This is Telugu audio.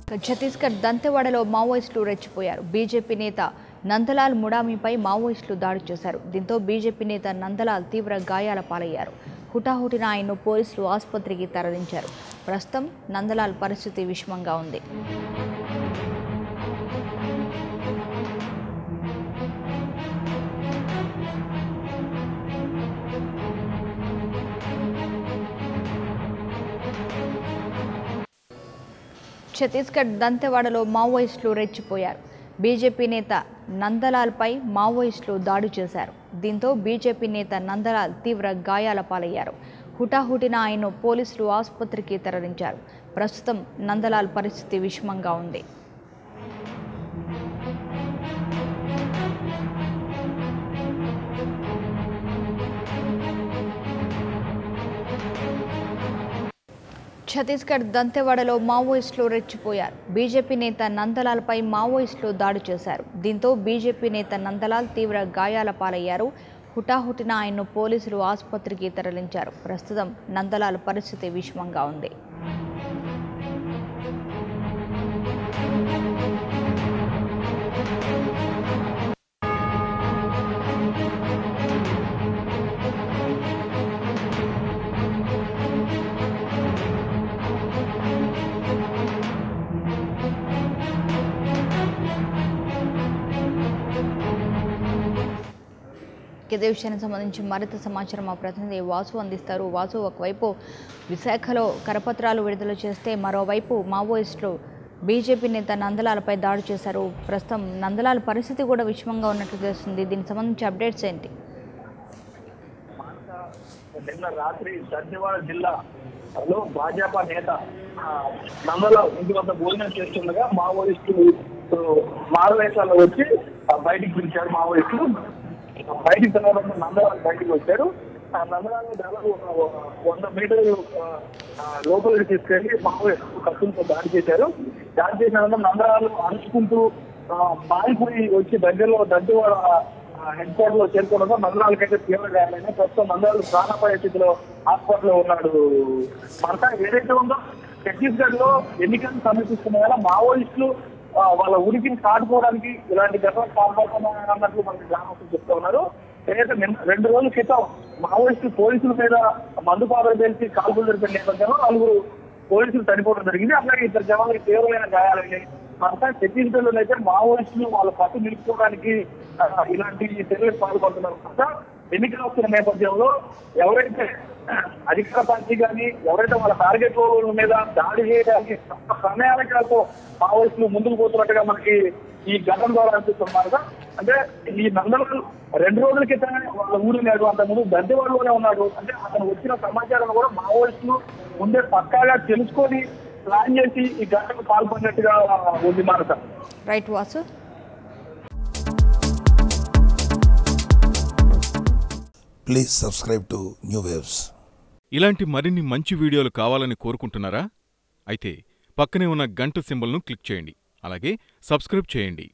ఛత్తీస్గఢ్ దంతెవాడలో మావోయిస్టులు రెచ్చిపోయారు బీజేపీ నేత నందలాల్ ముడామిపై మావోయిస్టులు దాడి చేశారు దీంతో బీజేపీ నేత నందలాల్ తీవ్ర గాయాల పాలయ్యారు హుటాహుటిన ఆయన్ను పోలీసులు ఆసుపత్రికి తరలించారు ప్రస్తుతం నందలాల్ పరిస్థితి విషమంగా ఉంది ఛత్తీస్గఢ్ దంతెవాడలో మావోయిస్టులు రెచ్చిపోయారు బీజేపీ నేత నందలాల్పై మావోయిస్టులు దాడి చేశారు దీంతో బీజేపీ నేత నందలాల్ తీవ్ర గాయాల పాలయ్యారు హుటాహుటిన ఆయన్ను పోలీసులు ఆసుపత్రికి తరలించారు ప్రస్తుతం నందలాల్ పరిస్థితి విషమంగా ఉంది ఛత్తీస్గఢ్ దంతెవాడలో మావోయిస్టులు రెచ్చిపోయారు బీజేపీ నేత నందలాల్పై మావోయిస్టులు దాడి చేశారు దీంతో బీజేపీ నేత నందలాల్ తీవ్ర గాయాల పాలయ్యారు హుటాహుటిన ఆయన్ను పోలీసులు ఆసుపత్రికి తరలించారు ప్రస్తుతం నందలాల్ పరిస్థితి విషమంగా ఉంది ఇదే విషయానికి సంబంధించి మరింత సమాచారం మా ప్రతినిధి వాసు అందిస్తారు వాసు ఒకవైపు విశాఖలో కరపత్రాలు విడుదల చేస్తే మరోవైపు మావోయిస్టులు బీజేపీ నేత నందలాలపై దాడి చేశారు ప్రస్తుతం నందలాల పరిస్థితి కూడా విషమంగా ఉన్నట్లు తెలుస్తుంది దీనికి సంబంధించి అప్డేట్స్ ఏంటి నిన్న రాత్రి దంతెవాడ జిల్లాలో భాజపా నేత ఆ, నందలాల్ ఇంటి వద్ద భోజనం చేస్తుండగా మావోయిస్టులు ఆ, మారువేషాల్లో వచ్చి ఆ, బయటికి పిలిచారు మావోయిస్టులు ఆ, బయటికి తినడంతో నందలాల్ బయటికి వచ్చారు ఆ నందలాల్ దాదాపు ఒక వంద మీటర్లు ఆ, ఆ, లోపలికి తీసుకెళ్లి మావోయిస్టులు కత్తులతో దాడి చేశారు దాడి చేసిన అనంతరం నందలాలు అరుచుకుంటూ ఆ, పారిపోయి వచ్చి దగ్గరలో దంతెవాడ హెడ్ క్వార్టర్ లో చేరుకోవడంతో నందనాలకైతే తీవ్ర గాయాలైనా ప్రస్తుతం నందనాలు ప్రాణాపాయ స్థితిలో హాస్పిటల్ లో ఉన్నాడు మనక ఏదైతే ఉందో ఛత్తీస్గఢ్ లో ఎన్నికలు సమీపిస్తున్న వేళ మావోయిస్టులు ఆ, వాళ్ళ ఉనికిని చాటుకోవడానికి ఇలాంటి ఘటనలు పాల్పడుతున్నాయని అన్నట్లు మనకి గ్రామస్తులు చెప్తా ఉన్నారు ఏదైతే నిన్న- రెండు రోజుల క్రితం మావోయిస్టులు పోలీసుల మీద మందుపాదలు తెలిసి కాల్పులు జరిపిన నేపథ్యంలో నలుగురు పోలీసులు చనిపోవడం జరిగింది అట్లాగే ఇద్దరు జవాన్లకు తీవ్రమైన గాయాలయ్యాయి అంతా ఛత్తీస్గఢ్ లో అయితే మావోయిస్టులు వాళ్ళ పట్టు నిలుపుకోవడానికి ఆ, ఇలాంటి చర్యలకు పాల్పడుతున్నారు కనుక ఎన్నికలు వస్తున్న నేపథ్యంలో ఎవరైతే ఆ, అధికార పార్టీ కానీ ఎవరైతే వాళ్ళ టార్గెట్ మీద దాడి చేయడానికి సమయాలతో మావోయిస్టులు ముందుకు పోతున్నట్టుగా మనకి ఈ ఘటన ద్వారా అనిపిస్తున్నారు కదా. అంటే ఈ నందనలు రెండు రోజుల క్రితమే వాళ్ళ ఊరు లేడు అంత ముందు దంతెవాడలోనే ఉన్నాడు అంటే అతను వచ్చిన సమాచారం కూడా మావోయిస్టులు ముందే పక్కాగా తెలుసుకొని ప్లాన్ చేసి ఈ ఘటనకు పాల్పడినట్టుగా ఉంది Manasa right Vasu Please subscribe to New Waves. ఇలాంటి మరిన్ని మంచి వీడియోలు కావాలని కోరుకుంటున్నారా అయితే పక్కనే ఉన్న గంట సింబల్ను క్లిక్ చేయండి అలాగే సబ్స్క్రైబ్ చేయండి